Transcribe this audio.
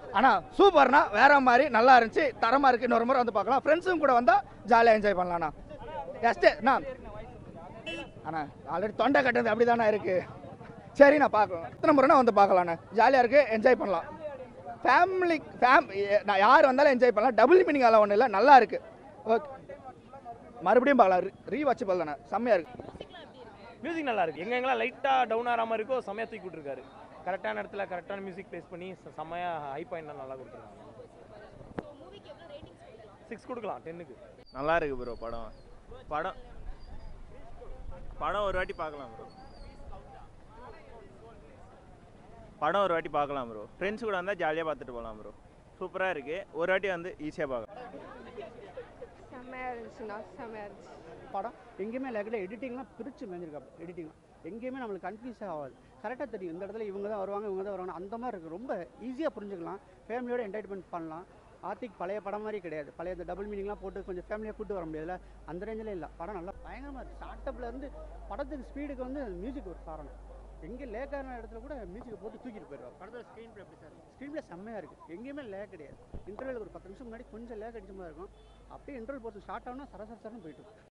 ஆனால் சூப்பர்ண்ணா வேற மாதிரி நல்லா இருந்துச்சு தரமாக இருக்குது இன்னொரு முறை வந்து பார்க்கலாம் ஃப்ரெண்ட்ஸும் கூட வந்தால் ஜாலியாக என்ஜாய் பண்ணலாம்ண்ணா ஜஸ்ட்டு அண்ணா அண்ணா ஆல்ரெடி தொண்டை கட்டுறது அப்படி தானே இருக்குது சரி நான் பார்க்கலாம் எத்தனை முறைனா வந்து பார்க்கலாண்ணா ஜாலியாக இருக்குது என்ஜாய் பண்ணலாம் ஃபேமிலி ஃபேம் நான் யார் வந்தாலும் என்ஜாய் பண்ணலாம் டபுள் மீனிங் அதெல்லாம் ஒன்றும் இல்லை நல்லா இருக்குது ஓகே மறுபடியும் பார்க்கலாம் ரீ வாட்ச் பண்ணலாண்ணா செம்மையாக இருக்குது மியூசிக் நல்லா இருக்கு எங்க எங்கெல்லாம் லைட்டாக டவுன் ஆகாம இருக்கோ செம்மையா தூக்கி விட்டுருக்காரு கரெக்டான இடத்துல கரெக்டான மியூசிக் ப்ளேஸ் பண்ணி செ- செம்மையா ஹை பாயிண்ட் நல்லா கொடுத்துருக்காங்க சிக்ஸ் கொடுக்கலாம் டென்னுக்கு நல்லா இருக்கு ப்ரோ படம் படம் படம் ஒரு வாட்டி பார்க்கலாம் ப்ரோ படம் ஒரு வாட்டி பார்க்கலாம் ப்ரோ ஃப்ரெண்ட்ஸ் கூட வந்தால் ஜாலியாக பார்த்துட்டு போகலாம் ப்ரோ சூப்பராக இருக்குது ஒரு வாட்டி வந்து ஈஸியாக பார்க்கலாம் செம்மையாக இருந்துச்சுண்ணா செம்மையாக இருந்துச்சு படம் எங்கேயுமே லேக்கில் எடிட்டிங்லாம் பிரித்து மேஞ்சிருக்கா எடிட்டிங் எங்கேயுமே நம்மளுக்கு கன்ஃபியூஸே ஆகாது கரெக்டாக தெரியும் இந்த இடத்துல இவங்க தான் வருவாங்க இவங்க தான் வருவாங்க அந்த மாதிரி இருக்குது ரொம்ப ஈஸியாக புரிஞ்சுக்கலாம் ஃபேமிலியோட என்டர்டைன்மெண்ட் பண்ணலாம் ஆர்த்திக் பழைய படம் மாதிரி கிடையாது பழைய இந்த டபுள் மீனிங்லாம் போட்டு கொஞ்சம் ஃபேமிலியாக கூட்டு வர முடியாதுல்ல அந்த ரேஞ்சில் இல்லை படம் நல்லா பயங்கரமாக இருக்குது ஸ்டார்டப்பில் இருந்து படத்துக்கு ஸ்பீடுக்கு வந்து மியூசிக் ஒரு காரணம் எங்கே லேக்கான இடத்துல கூட மியூசிக்கை போட்டு தூக்கிட்டு போயிடுவாங்க படத்தில் ஸ்க்ரீன் ப்ளே எப்படி சார் ஸ்க்ரீன் ப்ளே செம்மையாக இருக்குது எங்கேயுமே லேக் கிடையாது இன்டர்வல் ஒரு பத்து நிமிஷம் முன்னாடி கொஞ்சம் லேக் அடிச்ச மாதிரி இருக்கும் அப்படியே இன்டர்வல் போட்டு ஷார்ட் ஆனால் சரசரசரன்னு போயிட்டு இருக்கும்